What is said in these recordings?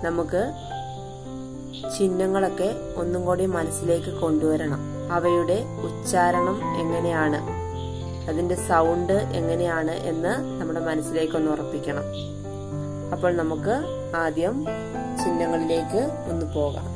നമുക്ക് ചിഹ്നങ്ങളൊക്കെ ഒന്നും കൂടി മനസ്സിലേക്ക് കൊണ്ടുവരണം അവയുടെ ഉച്ചാരണം എങ്ങനെയാണ് അതിന്റെ സൗണ്ട് എങ്ങനെയാണ് എന്ന് നമ്മുടെ മനസ്സിലേക്ക് ഒന്ന് ഉറപ്പിക്കണം അപ്പോൾ നമുക്ക് ആദ്യം ചിഹ്നങ്ങളിലേക്ക് ഒന്ന് പോകാം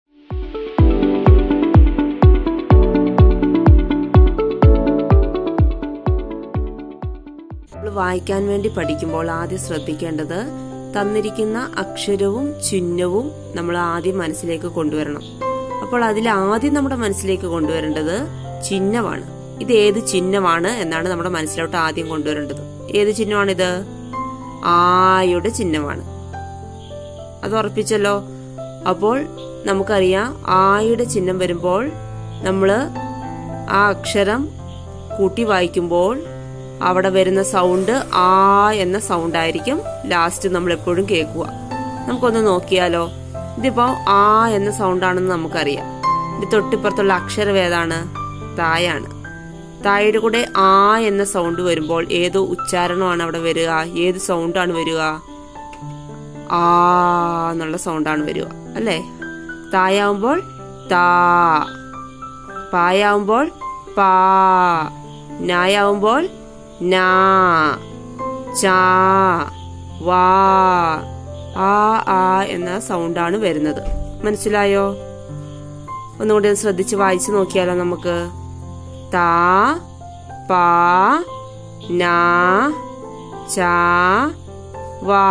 നമ്മൾ വായിക്കാൻ വേണ്ടി പഠിക്കുമ്പോൾ ആദ്യം ശ്രദ്ധിക്കേണ്ടത് തന്നിരിക്കുന്ന അക്ഷരവും ചിഹ്നവും നമ്മൾ ആദ്യം മനസ്സിലേക്ക് കൊണ്ടുവരണം അപ്പോൾ അതിൽ ആദ്യം നമ്മുടെ മനസ്സിലേക്ക് കൊണ്ടുവരേണ്ടത് ചിഹ്നമാണ് ഇത് ഏത് ചിഹ്നമാണ് എന്നാണ് നമ്മുടെ മനസ്സിലോട്ട് ആദ്യം കൊണ്ടുവരേണ്ടത് ഏത് ചിഹ്നമാണിത് ആയുടെ ചിഹ്നമാണ് അത് ഉറപ്പിച്ചല്ലോ അപ്പോൾ നമുക്കറിയാം ആയുടെ ചിഹ്നം വരുമ്പോൾ നമ്മള് ആ അക്ഷരം കൂട്ടി വായിക്കുമ്പോൾ അവിടെ വരുന്ന സൗണ്ട് ആ എന്ന സൗണ്ട് ആയിരിക്കും ലാസ്റ്റ് നമ്മൾ എപ്പോഴും കേൾക്കുക നമുക്കൊന്ന് നോക്കിയാലോ ഇതിപ്പോ ആ എന്ന സൗണ്ട് ആണെന്ന് നമുക്കറിയാം ഇത് തൊട്ടിപ്പുറത്തുള്ള അക്ഷരം ഏതാണ് തായാണ് തായുടെ കൂടെ ആ എന്ന സൗണ്ട് വരുമ്പോൾ ഏതോ ഉച്ചാരണമാണ് അവിടെ വരിക ഏത് സൗണ്ടാണ് വരിക ആ എന്നുള്ള സൗണ്ടാണ് വരിക അല്ലേ തായാവുമ്പോൾ താ പായാവുമ്പോൾ പാ നായാവുമ്പോൾ നാ ചാ വാ ആ ആ എന്ന സൗണ്ടാണ് വരുന്നത് മനസ്സിലായോ ഒന്നുകൂടി ഒന്ന് ശ്രദ്ധിച്ച് വായിച്ചു നോക്കിയാലോ നമുക്ക് താ പാ നാ ചാ വാ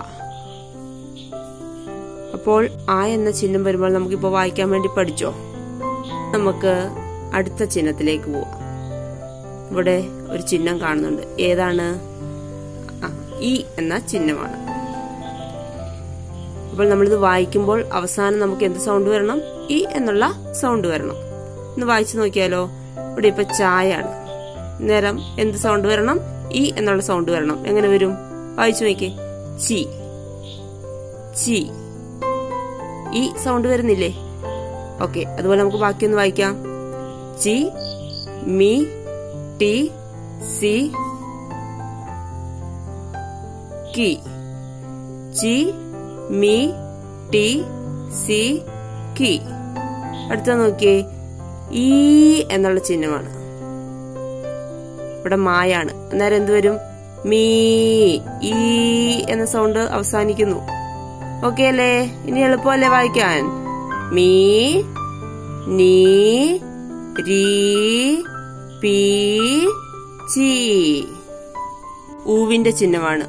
അപ്പോൾ ആ എന്ന ചിഹ്നം വരുമ്പോൾ നമുക്കിപ്പോ വായിക്കാൻ വേണ്ടി പഠിച്ചോ നമുക്ക് അടുത്ത ചിഹ്നത്തിലേക്ക് പോവാം ഇവിടെ ഒരു ചിഹ്നം കാണുന്നുണ്ട് ഏതാണ് ആ, ഇ എന്ന ചിഹ്നമാണ് അപ്പോൾ നമ്മളിത് വായിക്കുമ്പോൾ അവസാനം നമുക്ക് എന്ത് സൗണ്ട് വരണം ഇ എന്നുള്ള സൗണ്ട് വരണം ഒന്ന് വായിച്ചു നോക്കിയാലോ ഇവിടെ ഇപ്പൊ ചായാണ് നേരം എന്ത് സൗണ്ട് വരണം ഇ എന്നുള്ള സൗണ്ട് വരണം എങ്ങനെ വരും വായിച്ചു നോക്കിയേ ചി ചി ഈ സൗണ്ട് വരുന്നില്ലേ ഓക്കെ അതുപോലെ നമുക്ക് ബാക്കിയൊന്ന് വായിക്കാം ചി മി ടി സി കി ചി മി ടി സി കി അടുത്ത നോക്കിയേ ഈ എന്നുള്ള ചിഹ്നമാണ് ഇവിടെ മായാണ് അന്നേരം എന്ത് വരും മീ ഈ എന്ന സൗണ്ട് അവസാനിക്കുന്നു ഓക്കെ അല്ലേ ഇനി എളുപ്പമല്ലേ വായിക്കാൻ മീ നീ രീ പി ചി ഊവിന്റെ ചിഹ്നമാണ്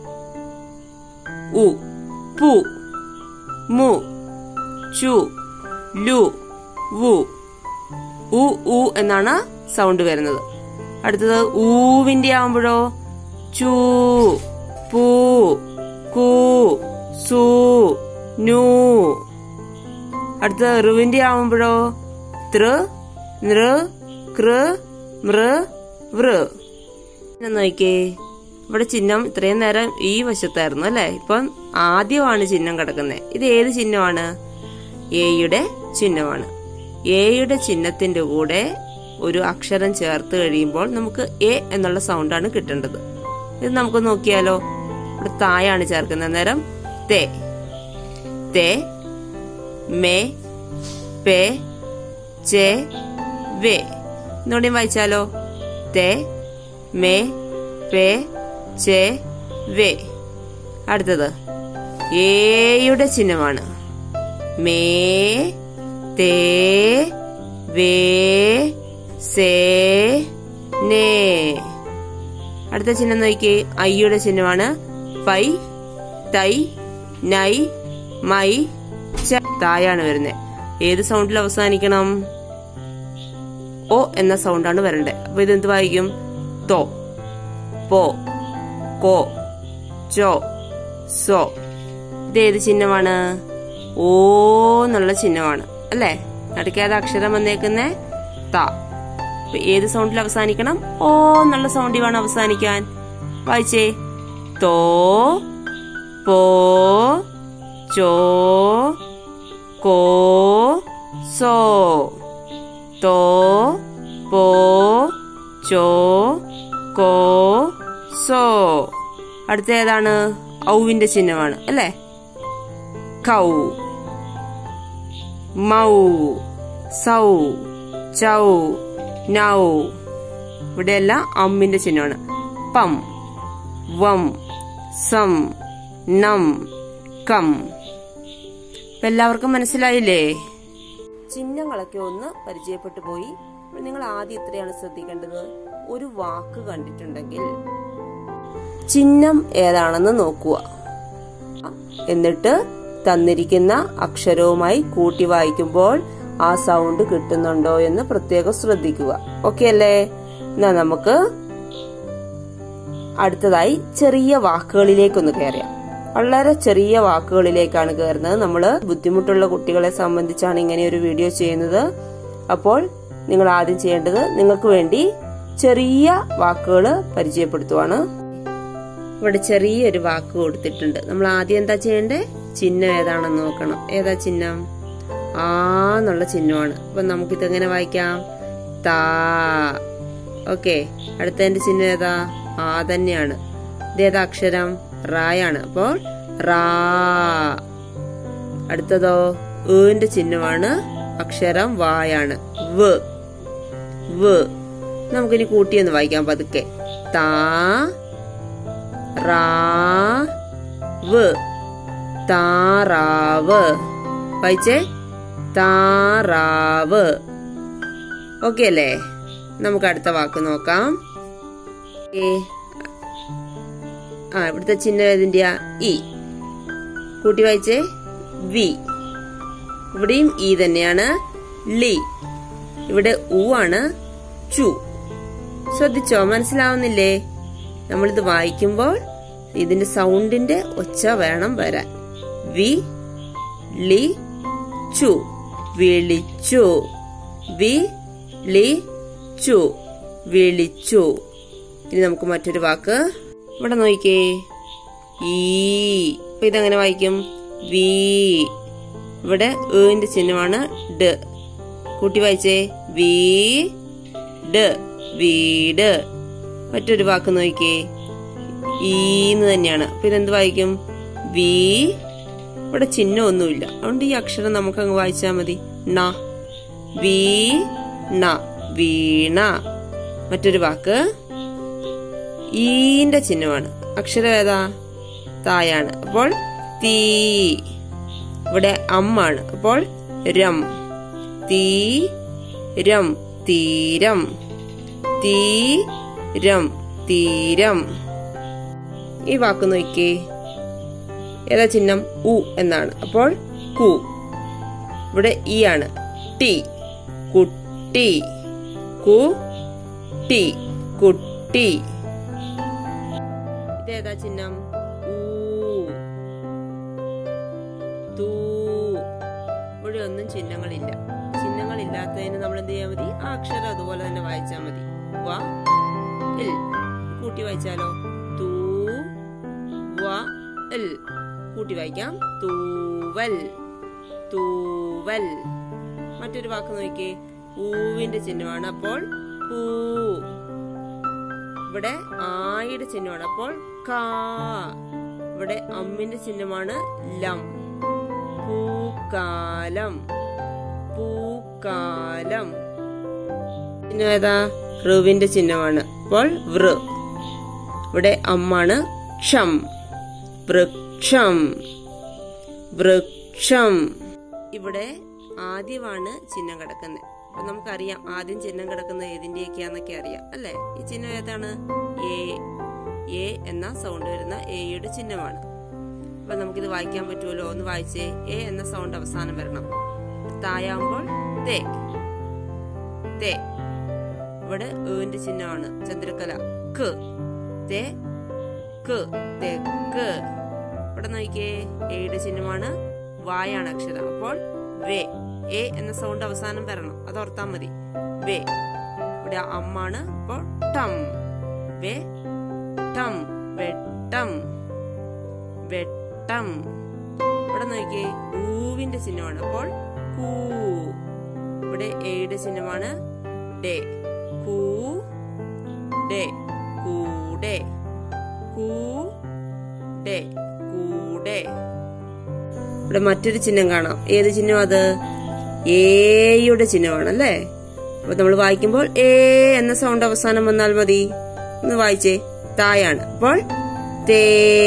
ഉ പു മു ചു ലു വു ഉ ഉ എന്നാണ് സൗണ്ട് വരുന്നത് അടുത്തത് ഊവിന്റെ ആവുമ്പോഴോ ചൂ പൂ കൂ സു നു അടുത്തത് റുവിന്റെ ആവുമ്പോഴോ തൃ നൃ കൃ മൃ വൃ പിന്നെ നോക്കിയേ ഇവിടെ ചിഹ്നം ഇത്രയും നേരം ഈ വശത്തായിരുന്നു അല്ലെ ഇപ്പം ആദ്യമാണ് ചിഹ്നം കിടക്കുന്നത് ഇത് ഏത് ചിഹ്നമാണ് എയുടെ ചിഹ്നമാണ് എയുടെ ചിഹ്നത്തിന്റെ കൂടെ ഒരു അക്ഷരം ചേർത്ത് കഴിയുമ്പോൾ നമുക്ക് എ എന്നുള്ള സൗണ്ടാണ് കിട്ടേണ്ടത് ഇത് നമുക്ക് നോക്കിയാലോ ഇവിടെ തായാണ് ചേർക്കുന്നത് നേരം തേ തേ മേ പേ ചേ വേ ഇന്നുകൂടി വായിച്ചാലോ തേ മേ പേ ചേ വേ അടുത്തത് ഏയുടെ ചിഹ്നമാണ് മേ തേ വേ സേ നേ അടുത്ത ചിഹ്നം നോക്കിയേ ഐയുടെ ചിഹ്നമാണ് പൈ തൈ നൈ മൈ ച തായാണ് വരുന്നത് ഏത് സൗണ്ടിൽ അവസാനിക്കണം ഓ എന്ന സൗണ്ടാണ് വരണ്ടേ അപ്പൊ ഇതെന്ത് വായിക്കും തോ പോ കോ ചോ സോ ഇത് ഏത് ചിഹ്നമാണ് ഓ എന്നുള്ള ചിഹ്നമാണ് അല്ലേ നടുക്കേത് അക്ഷരം വന്നേക്കുന്നേ ത അപ്പൊ ഏത് സൗണ്ടിൽ അവസാനിക്കണം ഓ എന്നുള്ള സൗണ്ടിൽ വേണം അവസാനിക്കാൻ വായിച്ചേ തോ പോ ചോ കോ സോ തോ പോ ചോ കോ സോ അടുത്ത ഏതാണ് ഔവിന്റെ ചിഹ്നമാണ് അല്ലേ കൗ മൗ സൗ ചൗ നൗ ഇവിടെയെല്ലാം അമ്മിന്റെ ചിഹ്നമാണ് പം വം സം നം കം ഇപ്പൊ എല്ലാവർക്കും മനസ്സിലായില്ലേ ചിഹ്നങ്ങളൊക്കെ ഒന്ന് പരിചയപ്പെട്ടു പോയി അപ്പോൾ നിങ്ങൾ ആദ്യം ഇത്രയാണ് ശ്രദ്ധിക്കേണ്ടത് ഒരു വാക്ക് കണ്ടിട്ടുണ്ടെങ്കിൽ ചിഹ്നം ഏതാണെന്ന് നോക്കുക എന്നിട്ട് തന്നിരിക്കുന്ന അക്ഷരവുമായി കൂട്ടി വായിക്കുമ്പോൾ ആ സൗണ്ട് കിട്ടുന്നുണ്ടോ എന്ന് പ്രത്യേകം ശ്രദ്ധിക്കുക ഓക്കെ അല്ലേ എന്നാ നമുക്ക് അടുത്തതായി ചെറിയ വാക്കുകളിലേക്കൊന്ന് കയറിയാം വളരെ ചെറിയ വാക്കുകളിലേക്കാണ് കയറുന്നത് നമ്മൾ ബുദ്ധിമുട്ടുള്ള കുട്ടികളെ സംബന്ധിച്ചാണ് ഇങ്ങനെ ഒരു വീഡിയോ ചെയ്യുന്നത് അപ്പോൾ നിങ്ങൾ ആദ്യം ചെയ്യേണ്ടത് നിങ്ങൾക്ക് വേണ്ടി ചെറിയ വാക്കുകൾ പരിചയപ്പെടുത്തുവാണ് ഇവിടെ ചെറിയൊരു വാക്ക് കൊടുത്തിട്ടുണ്ട് നമ്മൾ ആദ്യം എന്താ ചെയ്യണ്ടേ ചിഹ്നം ഏതാണെന്ന് നോക്കണം ഏതാ ചിഹ്നം ആ എന്നുള്ള ചിഹ്നമാണ് അപ്പൊ നമുക്കിത് എങ്ങനെ വായിക്കാം താ ഓക്കെ അടുത്തതിന്റെ ചിഹ്നം ഏതാ ആ തന്നെയാണ് ഇതേതാ അക്ഷരം റായാണ് അപ്പോൾ റാ അടുത്തതോ ഏന്റെ ചിഹ്നമാണ് അക്ഷരം വായാണ് വ് വ് നമുക്കിനി കൂട്ടിയൊന്ന് വായിക്കാം പതുക്കെ താ റാ വ് താറാവ് വായിച്ചേ താറാവ് ഓക്കെ അല്ലേ നമുക്ക് അടുത്ത വാക്ക് നോക്കാം ഏ ആ ഇവിടുത്തെ ചിഹ്നം ഏതിന്റെയാ ഇ കൂട്ടി വായിച്ചേ വി ഇവിടെയും ഇ തന്നെയാണ് ലി ഇവിടെ ഉ ആണ് ചു ശ്രദ്ധിച്ചോ മനസ്സിലാവുന്നില്ലേ നമ്മളിത് വായിക്കുമ്പോൾ ഇതിന്റെ സൗണ്ടിന്റെ ഒച്ച വേണം വരാൻ വി ലി ചു വിളിച്ചു വി ലി ചു വിളിച്ചു ഇനി നമുക്ക് മറ്റൊരു വാക്ക് ഇവിടെ നോക്കിക്കേ ഈ അപ്പൊ ഇതെങ്ങനെ വായിക്കും വി ഇവിടെ ഏന്റെ ചിഹ്നമാണ് ഡ് കൂട്ടി വായിച്ചേ വീ ഡ് വീട് മറ്റൊരു വാക്ക് നോക്കിക്കേ ഈന്ന് തന്നെയാണ് അപ്പൊ ഇതെന്ത് വായിക്കും വി ഇവിടെ ചിഹ്നം ഒന്നുമില്ല അതുകൊണ്ട് ഈ അക്ഷരം നമുക്ക് അങ്ങ് വായിച്ചാൽ മതി ണ വീ ണ വീണ മറ്റൊരു വാക്ക് ഈന്റെ ചിഹ്നമാണ് അക്ഷരം ഏതാ തായാണ് അപ്പോൾ തീ ഇവിടെ അമ്മാണ് അപ്പോൾ രം തീ രം തീരം തീരം തീരം ഈ വാക്ക് നോക്കിയേ ഏതാ ചിഹ്നം ഉ എന്നാണ് അപ്പോൾ കു ഇവിടെ ഈ ആണ് ടി കുട്ടി കു ടി കുട്ടി ഇതേതാ ചിഹ്നം ഊ തൂ ഇവിടെ ഒന്നും ചിഹ്നങ്ങളില്ല ചിഹ്നങ്ങളില്ലാത്തതിന് നമ്മൾ എന്ത് ചെയ്യാൻ മതി ആ അക്ഷരം അതുപോലെ തന്നെ വായിച്ചാൽ മതി വ ഇൽ കൂട്ടി വായിച്ചാലോ തൂ വ ഇൽ കൂട്ടി വായിക്കാം തൂവൽ തൂവൽ മറ്റൊരു വാക്ക് നോക്കിയേ ഊവിന്റെ ചിഹ്നമാണ് അപ്പോൾ പൂ ഇവിടെ ആയുടെ ചിഹ്നമാണ് അപ്പോൾ കാ ഇവിടെ അമ്മിന്റെ ചിഹ്നമാണ് ലം പൂക്കാലം പൂക്കാലം ചിഹ്നം ഏതാ ഋവിന്റെ ചിഹ്നമാണ് അപ്പോൾ വൃ ഇവിടെ അമ്മാണ് ക്ഷം വൃക്ഷം വൃക്ഷം ഇവിടെ ആദ്യമാണ് ചിഹ്നം കിടക്കുന്നത് അപ്പൊ നമുക്കറിയാം ആദ്യം ചിഹ്നം കിടക്കുന്നത് ഏതിന്റെയൊക്കെയാന്നൊക്കെ അറിയാം അല്ലെ ഈ ചിഹ്നം ഏതാണ് എ എ എന്ന സൗണ്ട് വരുന്ന എയുടെ ചിഹ്നമാണ് അപ്പൊ നമുക്കിത് വായിക്കാൻ പറ്റുമല്ലോ ഒന്ന് വായിച്ചേ എ എന്ന സൗണ്ട് അവസാനം വരണം തായാകുമ്പോൾ തേ തേ ഇവിടെ ഏന്റെ ചിഹ്നമാണ് ചന്ദ്രകല ക തേ ക തെക്ക് ഇവിടെ നോക്കിയേ എയുടെ ചിഹ്നമാണ് വായാണ് അക്ഷരം അപ്പോൾ വേ എ എന്ന സൗണ്ട് അവസാനം വരണം അത് ഓർത്താ മതി വേ ഇവിടെ അമ്മാണ് അപ്പോൾ ടം വേ ടം വെട്ടം വെട്ടം ഇവിടെ നോക്കിയേ ഊവിന്റെ ചിഹ്നമാണ് അപ്പോൾ കൂ ഇവിടെ എയുടെ ചിഹ്നമാണ് ഡേ കൂ ഡേ കൂടെ കൂ ഡേ കൂടെ ഇവിടെ മറ്റൊരു ചിഹ്നം കാണാം ഏത് ചിഹ്നം അത് ഏയുടെ ചിഹ്നമാണ് അല്ലേ അപ്പൊ നമ്മൾ വായിക്കുമ്പോൾ ഏ എന്ന സൗണ്ട് അവസാനം വന്നാൽ മതി ഒന്ന് വായിച്ചേ തായാണ് അപ്പോൾ തേ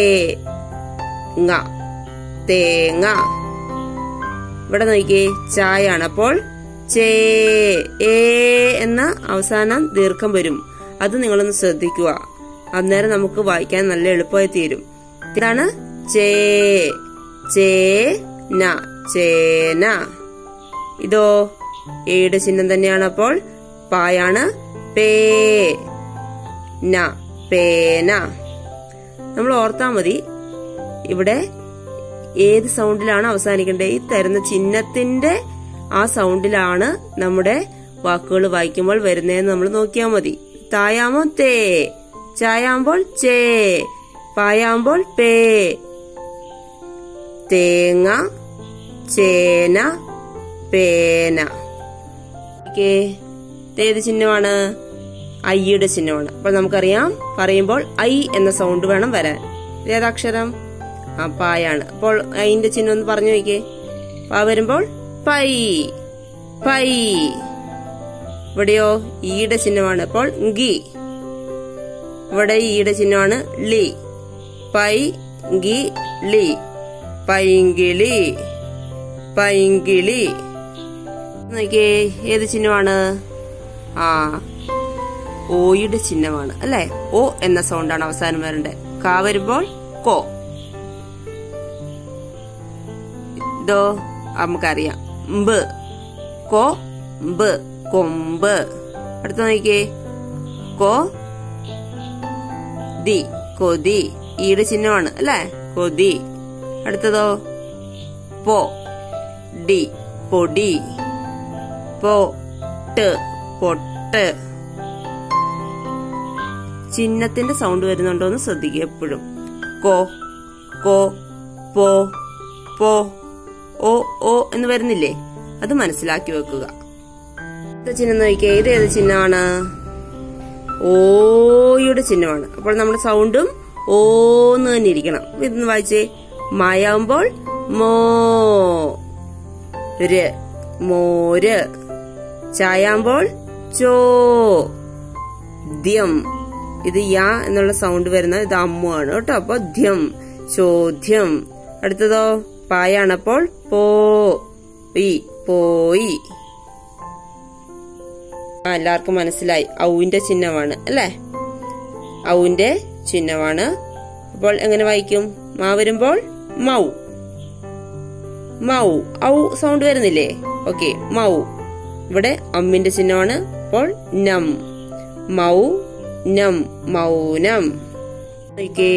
ങ്ങ തേങ്ങ ഇവിടെ നോക്കിയേ ചായാണ് അപ്പോൾ ചേ ഏ എന്ന അവസാനം ദീർഘം വരും അത് നിങ്ങളൊന്ന് ശ്രദ്ധിക്കുക അന്നേരം നമുക്ക് വായിക്കാൻ നല്ല എളുപ്പമായി തീരും ഇതാണ് ചേ ചേ ന ചേന ഇതോ ഏയുടെ ചിഹ്നം തന്നെയാണ് അപ്പോൾ പായാണ് പേ ന പേന നമ്മൾ ഓർത്താ മതി ഇവിടെ ഏത് സൗണ്ടിലാണ് അവസാനിക്കേണ്ടത് ഈ തരുന്ന ചിഹ്നത്തിന്റെ ആ സൗണ്ടിലാണ് നമ്മുടെ വാക്കുകൾ വായിക്കുമ്പോൾ വരുന്നതെന്ന് നമ്മൾ നോക്കിയാൽ മതി തായാമോ തേ ചായാകുമ്പോൾ ചേ പായാകുമ്പോൾ പേ തേങ്ങ ചേന പേന ഓക്കേ ഏത് ചിഹ്നമാണ് ഐയുടെ ചിഹ്നമാണ് അപ്പൊ നമുക്കറിയാം പറയുമ്പോൾ ഐ എന്ന സൗണ്ട് വേണം വരാൻ ഏതാക്ഷരം ആ പായാണ് അപ്പോൾ ഐന്റെ ചിഹ്നം ഒന്ന് പറഞ്ഞു നോക്കിയേ പാ വരുമ്പോൾ പൈ പൈ ഇവിടെയോ ഈയുടെ ചിഹ്നമാണ് അപ്പോൾ ഗി ഇവിടെ ഈയുടെ ചിഹ്നമാണ് ലി പൈ ഗി ലി പൈങ്കിളി പൈങ്കിളി നോക്കിയേ ഏത് ചിഹ്നമാണ് ആ ഓയുടെ ചിഹ്നമാണ് അല്ലെ ഓ എന്ന സൗണ്ടാണ് അവസാനം വരണ്ടേ കാ വരുമ്പോൾ കോ ഇതോ നമുക്കറിയാം മ്പ് കോ മ്പ് കൊമ്പ് അടുത്ത നോക്കിയേ കോ ദി കൊതി ഈയുടെ ചിഹ്നമാണ് അല്ലേ കൊതി അടുത്തതോ പോ ഡി പൊടി പോ ട്ട് പൊട്ട് ചിഹ്നത്തിന്റെ സൗണ്ട് വരുന്നുണ്ടോ എന്ന് ശ്രദ്ധിക്കുക എപ്പോഴും കോ കോ പോ പോ ഓ ഓ എന്ന് വരുന്നില്ലേ അത് മനസ്സിലാക്കി വെക്കുക അടുത്ത ചിഹ്നം നോക്കിയേ ഇത് ഏത് ചിഹ്നമാണ് ഓയുടെ ചിഹ്നമാണ് അപ്പോൾ നമ്മുടെ സൗണ്ടും ഓന്ന് തന്നെ ഇരിക്കണം ഇതൊന്ന് വായിച്ചേ മായാവുമ്പോൾ മോ ര് മോര് ചായാകുമ്പോൾ ചോ ദ്യം ഇത് യാ എന്നുള്ള സൗണ്ട് വരുന്ന ഇത് അമ്മു ആണ് കേട്ടോ അപ്പൊ ധ്യം ചോദ്യം അടുത്തതോ പായാണ് അപ്പോൾ പോ ഈ പോയി ആ എല്ലാവർക്കും മനസ്സിലായി ഔവിന്റെ ചിഹ്നമാണ് അല്ലേ ഔവിന്റെ ചിഹ്നമാണ് അപ്പോൾ എങ്ങനെ വായിക്കും മാ വരുമ്പോൾ മൗ മൗ ഔ സൗണ്ട് വരുന്നില്ലേ ഓക്കെ മൗ ഇവിടെ അമ്മിന്റെ ചിഹ്നമാണ് അപ്പോൾ നം മൗ നം മൗനം നോക്കിയേ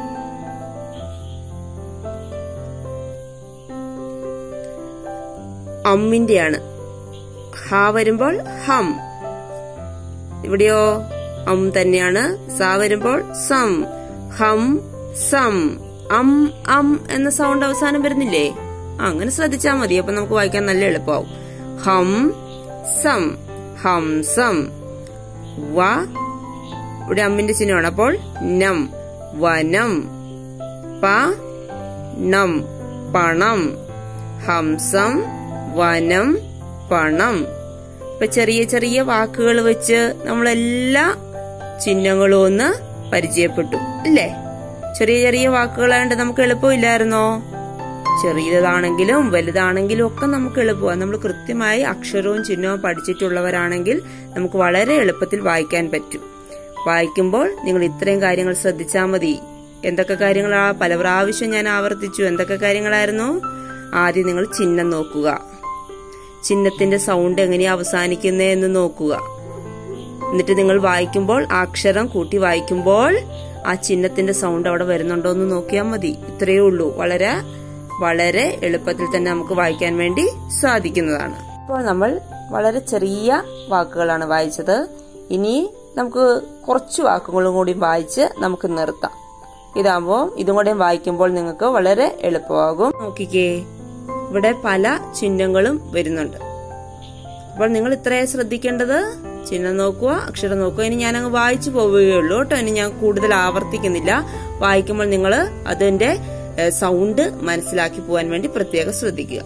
അമ്മിന്റെയാണ് ഹ വരുമ്പോൾ ഹം ഇവിടെയോ അം തന്നെയാണ് സ വരുമ്പോൾ സം ഹം സം അം അം എന്ന സൗണ്ട് അവസാനം വരുന്നില്ലേ ആ, അങ്ങനെ ശ്രദ്ധിച്ചാൽ മതി അപ്പൊ നമുക്ക് വായിക്കാൻ നല്ല എളുപ്പമാവും ഹം സം ഹം സം വ ഇവിടെ അമ്മിന്റെ ചിഹ്നമാണ് അപ്പോൾ നം വനം പ നം പണം ഹംസം വനം പണം ഇപ്പൊ ചെറിയ ചെറിയ വാക്കുകൾ വെച്ച് നമ്മളെല്ലാ ചിഹ്നങ്ങളും ഒന്ന് പരിചയപ്പെട്ടു അല്ലേ ചെറിയ ചെറിയ വാക്കുകളായതുകൊണ്ട് നമുക്ക് എളുപ്പമില്ലായിരുന്നോ ചെറിയതാണെങ്കിലും വലുതാണെങ്കിലും ഒക്കെ നമുക്ക് എളുപ്പമാണ് നമ്മൾ കൃത്യമായി അക്ഷരവും ചിഹ്നവും പഠിച്ചിട്ടുള്ളവരാണെങ്കിൽ നമുക്ക് വളരെ എളുപ്പത്തിൽ വായിക്കാൻ പറ്റും വായിക്കുമ്പോൾ നിങ്ങൾ ഇത്രയും കാര്യങ്ങൾ ശ്രദ്ധിച്ചാൽ മതി എന്തൊക്കെ കാര്യങ്ങളാ പല പ്രാവശ്യം ഞാൻ ആവർത്തിച്ചു എന്തൊക്കെ കാര്യങ്ങളായിരുന്നു ആദ്യം നിങ്ങൾ ചിഹ്നം നോക്കുക ചിഹ്നത്തിന്റെ സൗണ്ട് എങ്ങനെയാ അവസാനിക്കുന്നത് എന്ന് നോക്കുക എന്നിട്ട് നിങ്ങൾ വായിക്കുമ്പോൾ ആ അക്ഷരം കൂട്ടി വായിക്കുമ്പോൾ ആ ചിഹ്നത്തിന്റെ സൗണ്ട് അവിടെ വരുന്നുണ്ടോ എന്ന് നോക്കിയാൽ മതി ഇത്രയേ ഉള്ളൂ വളരെ വളരെ എളുപ്പത്തിൽ തന്നെ നമുക്ക് വായിക്കാൻ വേണ്ടി സാധിക്കുന്നതാണ് ഇപ്പോൾ നമ്മൾ വളരെ ചെറിയ വാക്കുകളാണ് വായിച്ചത് ഇനി നമുക്ക് കുറച്ച് വാക്കുകളും കൂടി വായിച്ച് നമുക്ക് നിർത്താം ഇതാകുമ്പോൾ ഇതും കൂടെ വായിക്കുമ്പോൾ നിങ്ങൾക്ക് വളരെ എളുപ്പമാകും നോക്കിക്കേ ഇവിടെ പല ചിഹ്നങ്ങളും വരുന്നുണ്ട് അപ്പോൾ നിങ്ങൾ ഇത്രയേ ശ്രദ്ധിക്കേണ്ടത് ചിഹ്നം നോക്കുക അക്ഷരം നോക്കുക ഇനി ഞാൻ അങ്ങ് വായിച്ചു പോവുകയുള്ളൂ കേട്ടോ ഇനി ഞാൻ കൂടുതൽ ആവർത്തിക്കുന്നില്ല വായിക്കുമ്പോൾ നിങ്ങൾ അതിന്റെ സൗണ്ട് മനസ്സിലാക്കി പോവാൻ വേണ്ടി പ്രത്യേകം ശ്രദ്ധിക്കുക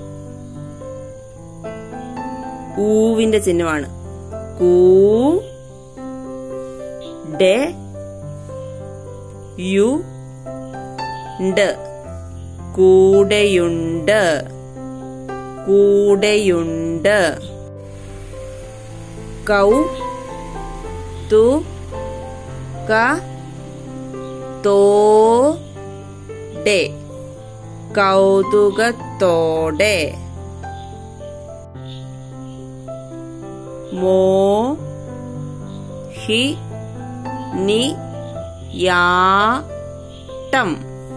ഊവിന്റെ ചിഹ്നമാണ് കൂ ഡെ യു ണ്ട് കൂടെയുണ്ട് കൂടെയുണ്ട് കൗ തു ക തോ ഡെ കൗതുകത്തോടെ മോ ഹി നി യാട്ടം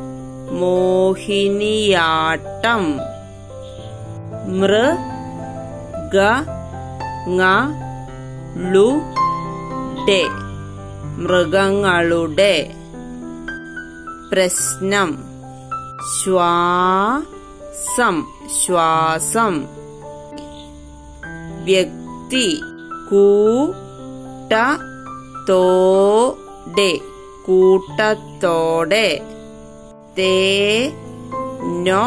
മോഹിനിയാട്ടം മൃ ഗ ങ ലു ഡെ മൃഗങ്ങളുടെ പ്രശ്നം ശ്വാസം ശ്വാസം വ്യക്തി കൂട്ട തോടെ കൂട്ടത്തോടെ തേ നൊ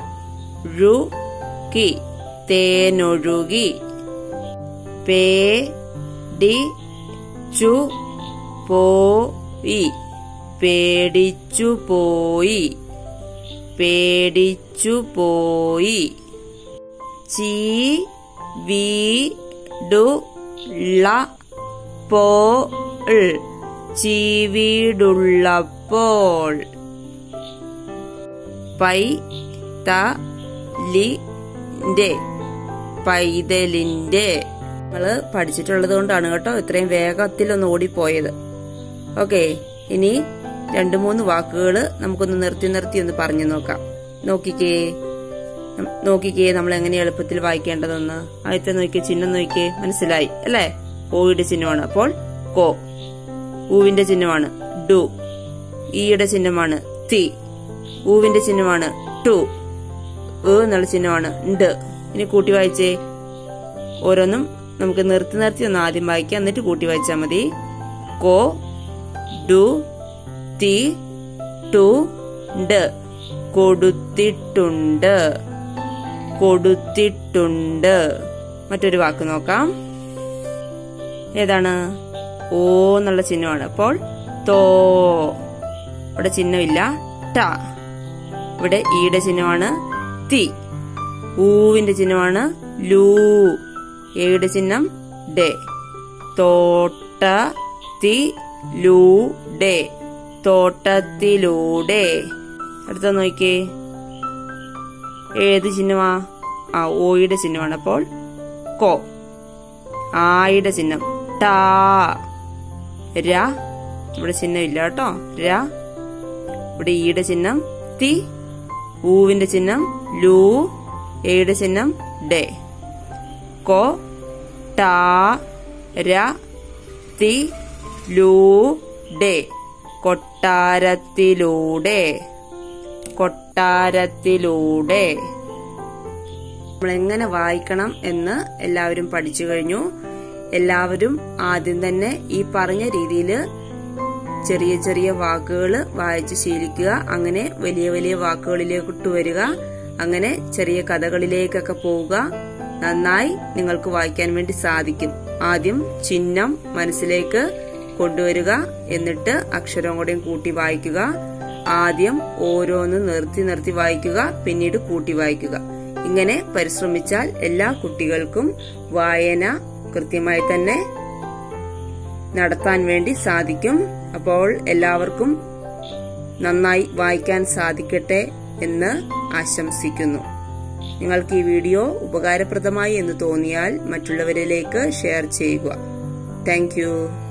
ഴുകി തേനൊഴുകി പേ ഡി ചു പോയി പേടിച്ചു പോയി പേടിച്ചു പോയി ചീ വീടുള്ള പോൾ ചീവീടുള്ളപ്പോൾ പൈ ത ലിന്റെ പൈതലിന്റെ നമ്മള് പഠിച്ചിട്ടുള്ളത് കൊണ്ടാണ് കേട്ടോ ഇത്രയും വേഗത്തിൽ ഒന്ന് ഓടിപ്പോയത് ഓക്കെ ഇനി രണ്ടു മൂന്ന് വാക്കുകൾ നമുക്കൊന്ന് നിർത്തി നിർത്തി ഒന്ന് പറഞ്ഞു നോക്കാം നോക്കിക്കേ നം- നോക്കിക്കേ നമ്മൾ എങ്ങനെ എളുപ്പത്തിൽ വായിക്കേണ്ടതെന്ന് ആദ്യത്തെ നോക്കിയേ ചിഹ്നം നോക്കിയേ മനസ്സിലായി അല്ലേ ഓയുടെ ചിഹ്നമാണ് അപ്പോൾ കോ ഊവിന്റെ ചിഹ്നമാണ് ഡു ഈയുടെ ചിഹ്നമാണ് തി ഊവിന്റെ ചിഹ്നമാണ് ടു ഏ എന്നുള്ള ചിഹ്നമാണ് ണ്ട് ഇനി കൂട്ടി വായിച്ചേ ഓരോന്നും നമുക്ക് നിർത്തി നിർത്തി ഒന്ന് ആദ്യം വായിക്കാം എന്നിട്ട് കൂട്ടി വായിച്ചാൽ മതി കോ ഡു തി ടു ണ്ട് കൊടുത്തിട്ടുണ്ട് കൊടുത്തിട്ടുണ്ട് മറ്റൊരു വാക്ക് നോക്കാം ഏതാണ് ഓ എന്നുള്ള ചിഹ്നമാണ് അപ്പോൾ തോ ഇവിടെ ചിഹ്നമില്ല ട ഇവിടെ ഈയുടെ ചിഹ്നമാണ് തി ഊവിന്റെ ചിഹ്നമാണ് ലൂ എയുടെ ചിഹ്നം ഡെ തോട്ട തി ലൂ ഡെ തോട്ടത്തിലൂടെ അടുത്ത നോക്കിയേ ഏത് ചിഹ്നമാ ആ ഓയുടെ ചിഹ്നമാണ് അപ്പോൾ കോ ആയുടെ ചിഹ്നം ടാ ര ഇവിടെ ചിഹ്നം ഇല്ല കേട്ടോ ര ഇവിടെ ഈയുടെ ചിഹ്നം തി ഊവിന്റെ ചിഹ്നം ലൂ എയുടെ ചിഹ്നം ഡെ കോ ടാ ര തി ലൂ ഡെ കൊട്ടാരത്തിലൂടെ കൊട്ടാരത്തിലൂടെ നമ്മൾ എങ്ങനെ വായിക്കണം എന്ന് എല്ലാവരും പഠിച്ചു കഴിഞ്ഞു എല്ലാവരും ആദ്യം തന്നെ ഈ പറഞ്ഞ രീതിയിൽ ചെറിയ ചെറിയ വാക്കുകൾ വായിച്ച് ശീലിക്കുക അങ്ങനെ വലിയ വലിയ വാക്കുകളിലേക്ക് വരിക അങ്ങനെ ചെറിയ കഥകളിലേക്കൊക്കെ പോവുക നന്നായി നിങ്ങൾക്ക് വായിക്കാൻ വേണ്ടി സാധിക്കും ആദ്യം ചിഹ്നം മനസ്സിലേക്ക് കൊണ്ടുവരിക എന്നിട്ട് അക്ഷരം കൂടെയും കൂട്ടി വായിക്കുക ആദ്യം ഓരോന്ന് നിർത്തി നിർത്തി വായിക്കുക പിന്നീട് കൂട്ടി വായിക്കുക ഇങ്ങനെ പരിശ്രമിച്ചാൽ എല്ലാ കുട്ടികൾക്കും വായന കൃത്യമായി തന്നെ നടത്താൻ വേണ്ടി സാധിക്കും അപ്പോൾ എല്ലാവർക്കും നന്നായി വായിക്കാൻ സാധിക്കട്ടെ എന്ന് ആശംസിക്കുന്നു നിങ്ങൾക്ക് ഈ വീഡിയോ ഉപകാരപ്രദമായി എന്ന് തോന്നിയാൽ മറ്റുള്ളവരിലേക്ക് ഷെയർ ചെയ്യുക താങ്ക്